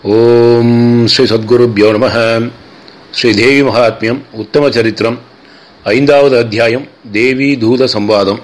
ஓம் ஸ்ரீ சத்குருப்யோ நம ஸ்ரீ தேவி மகாத்மியம் உத்தம சரித்திரம் ஐந்தாவது அத்தியாயம் தேவி தூத சம்வாதம்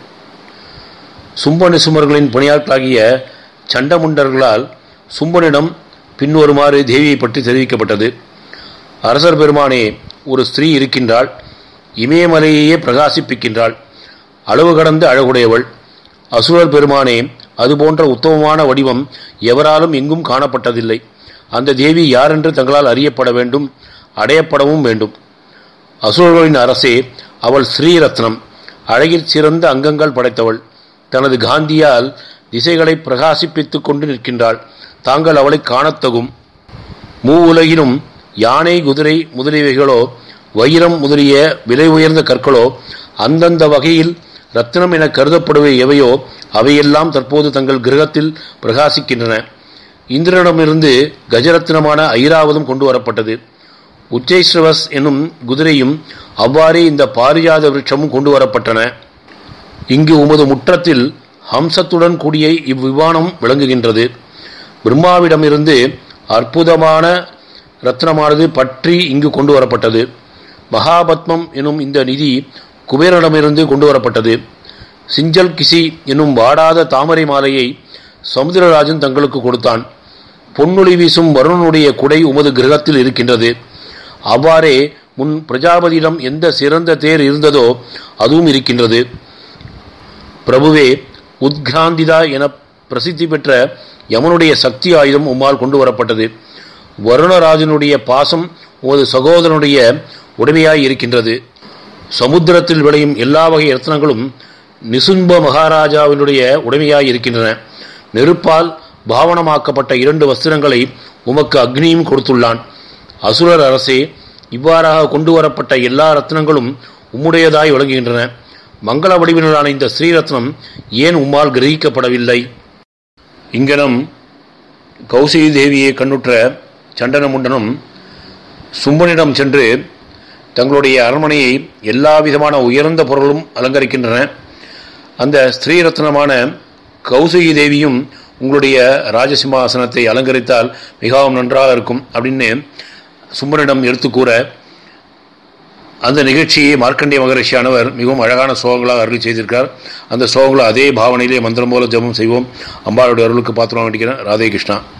சும்ப நிசுமர்களின் பணியாட்களாகிய சண்டமுண்டர்களால் சும்பனிடம் பின்வருமாறு தேவியை பற்றி தெரிவிக்கப்பட்டது அரசர் பெருமானே ஒரு ஸ்திரீ இருக்கின்றாள் இமயமலையையே பிரகாசிப்பிக்கின்றாள் அளவு கடந்த அழகுடையவள் அசுரர் பெருமானே அதுபோன்ற உத்தமமான வடிவம் எவராலும் எங்கும் காணப்பட்டதில்லை அந்த தேவி யாரென்று தங்களால் அறியப்பட வேண்டும் அடையப்படவும் வேண்டும் அசுரர்களின் அரசே அவள் ஸ்ரீரத்னம் அழகிற் சிறந்த அங்கங்கள் படைத்தவள் தனது காந்தியால் திசைகளை பிரகாசிப்பித்துக் கொண்டு நிற்கின்றாள் தாங்கள் அவளை காணத்தகும் மூ உலகிலும் யானை குதிரை முதலியவைகளோ வைரம் முதலிய விலை உயர்ந்த கற்களோ அந்தந்த வகையில் ரத்தினம் என கருதப்படுவை எவையோ அவையெல்லாம் தற்போது தங்கள் கிரகத்தில் பிரகாசிக்கின்றன இந்திரனிடமிருந்து கஜரத்தினமான ஐராவதும் கொண்டு வரப்பட்டது உச்சைஸ்ரவஸ் என்னும் குதிரையும் அவ்வாறே இந்த பாரிஜாத விருட்சமும் கொண்டு வரப்பட்டன இங்கு உமது முற்றத்தில் ஹம்சத்துடன் கூடிய இவ்விவானம் விளங்குகின்றது பிரம்மாவிடமிருந்து அற்புதமான ரத்னமானது பற்றி இங்கு கொண்டு வரப்பட்டது மகாபத்மம் எனும் இந்த நிதி குபேரனிடமிருந்து கொண்டு வரப்பட்டது சிஞ்சல் கிசி என்னும் வாடாத தாமரை மாலையை சமுத்திரராஜன் தங்களுக்கு கொடுத்தான் பொன்னொழி வீசும் வருணனுடைய குடை உமது கிரகத்தில் இருக்கின்றது அவ்வாறே முன் பிரஜாபதியிடம் எந்த சிறந்த தேர் இருந்ததோ அதுவும் இருக்கின்றது பிரபுவே உத்கிராந்திதா என பிரசித்தி பெற்ற யமனுடைய சக்தி ஆயுதம் உம்மால் கொண்டு வரப்பட்டது வருணராஜனுடைய பாசம் உமது சகோதரனுடைய உடைமையாய் இருக்கின்றது சமுத்திரத்தில் விளையும் எல்லா வகை ரத்னங்களும் நிசும்ப மகாராஜாவினுடைய உடைமையாய் இருக்கின்றன நெருப்பால் பாவனமாக்கப்பட்ட இரண்டு வஸ்திரங்களை உமக்கு அக்னியும் கொடுத்துள்ளான் அசுரர் அரசே இவ்வாறாக கொண்டு வரப்பட்ட எல்லா ரத்னங்களும் உம்முடையதாய் விளங்குகின்றன மங்கள வடிவினரான இந்த ஸ்ரீரத்னம் ஏன் உம்மால் கிரகிக்கப்படவில்லை இங்கனம் கௌசி தேவியை கண்ணுற்ற சண்டனமுண்டனும் சும்பனிடம் சென்று தங்களுடைய அரண்மனையை எல்லா விதமான உயர்ந்த பொருளும் அலங்கரிக்கின்றன அந்த ஸ்ரீரத்னமான கௌசகி தேவியும் உங்களுடைய ராஜசிம்மாசனத்தை அலங்கரித்தால் மிகவும் நன்றாக இருக்கும் அப்படின்னு சும்பனிடம் எடுத்து கூற அந்த நிகழ்ச்சியை மார்க்கண்டிய மகரிஷியானவர் மிகவும் அழகான சோகங்களாக அருள் செய்திருக்கார் அந்த சோகங்களை அதே பாவனையிலே மந்திரம் போல ஜபம் செய்வோம் அம்பாளுடைய அருளுக்கு பாத்திரம் வேண்டிக்கிறேன் ராதே கிருஷ்ணா